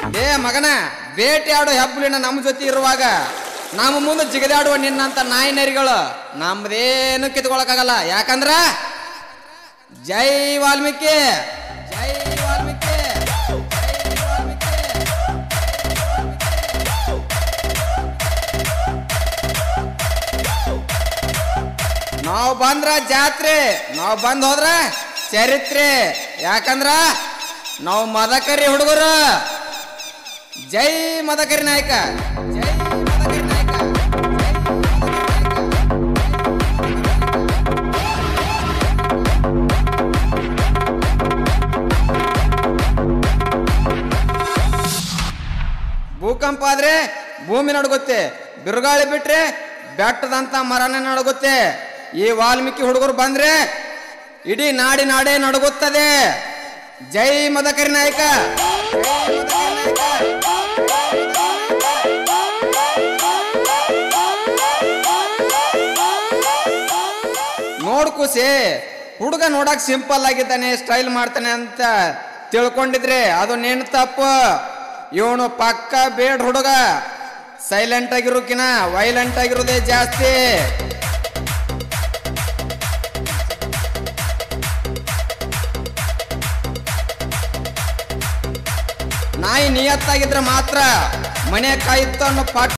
ಏ ಮಗನ ಬೇಟೆಯಾಡೋ ಹೆಬ್ಬುಲಿನ ನಮ್ಮ ಜೊತೆ ಇರುವಾಗ ನಮ್ಮ ಮುಂದೆ ಜಿಗದಾಡುವ ನಿನ್ನಂತ ನಾಯಿ ನರಿಗಳು ನಮ್ದೇನು ಕಿತ್ಕೊಳಕಾಗಲ್ಲ ಯಾಕಂದ್ರ ಜೈ ವಾಲ್ಮೀಕಿ ಜೈ ವಾಲ್ಮೀಕಿ ಜೈ ವಾಲ್ಮೀಕಿ ನಾವು ಬಂದ್ರ ಜಾತ್ರೆ ನಾವು ಬಂದ್ ಹೋದ್ರ ಚರಿತ್ರೆ ಯಾಕಂದ್ರ ನಾವು ಮದಕರಿ ಹುಡುಗರು ಜೈ ಮದಕರಿ ನಾಯಕ ಜೈ ಮದಕರಿ ನಾಯಕ ಜೈ ಮದಕರಿ ನಾಯಕ. ಭೂಕಂಪ ಆದ್ರೆ ಭೂಮಿ ನಡುಗುತ್ತೆ ಬಿರುಗಾಳಿ ಬಿಟ್ರೆ ಬೆಟ್ಟದಂತ ಮರನೇ ನಡುಗುತ್ತೆ ಈ ವಾಲ್ಮೀಕಿ ಹುಡುಗರು ಬಂದ್ರೆ ಇಡೀ ನಾಡಿ ನಾಡೇ ನಡುಗುತ್ತದೆ ಜೈ ಮದಕರಿ ನಾಯಕ ಜೈ ಮದಕರಿ ನಾಯಕ. ನೋಡ್ ಖುಷಿ ಹುಡುಗ ನೋಡಕ್ ಸಿಂಪಲ್ ಆಗಿದ್ದಾನೆ ಸ್ಟೈಲ್ ಮಾಡ್ತಾನೆ ಅಂತ ತಿಳ್ಕೊಂಡಿದ್ರೆ ಅದು ನಿನ್ ತಪ್ಪು ಇವನು ಪಕ್ಕ ಬೇಡ್ ಹುಡುಗ ಸೈಲೆಂಟ್ ಆಗಿರೋಕಿನ ವೈಲೆಂಟ್ ಆಗಿರೋದೇ ಜಾಸ್ತಿ ನಾಯಿ ನಿಯತ್ತಾಗಿದ್ರೆ ಮಾತ್ರ ಮನೆ ಕಾಯುತ್ತ ಅನ್ನೋ ಪಾಠ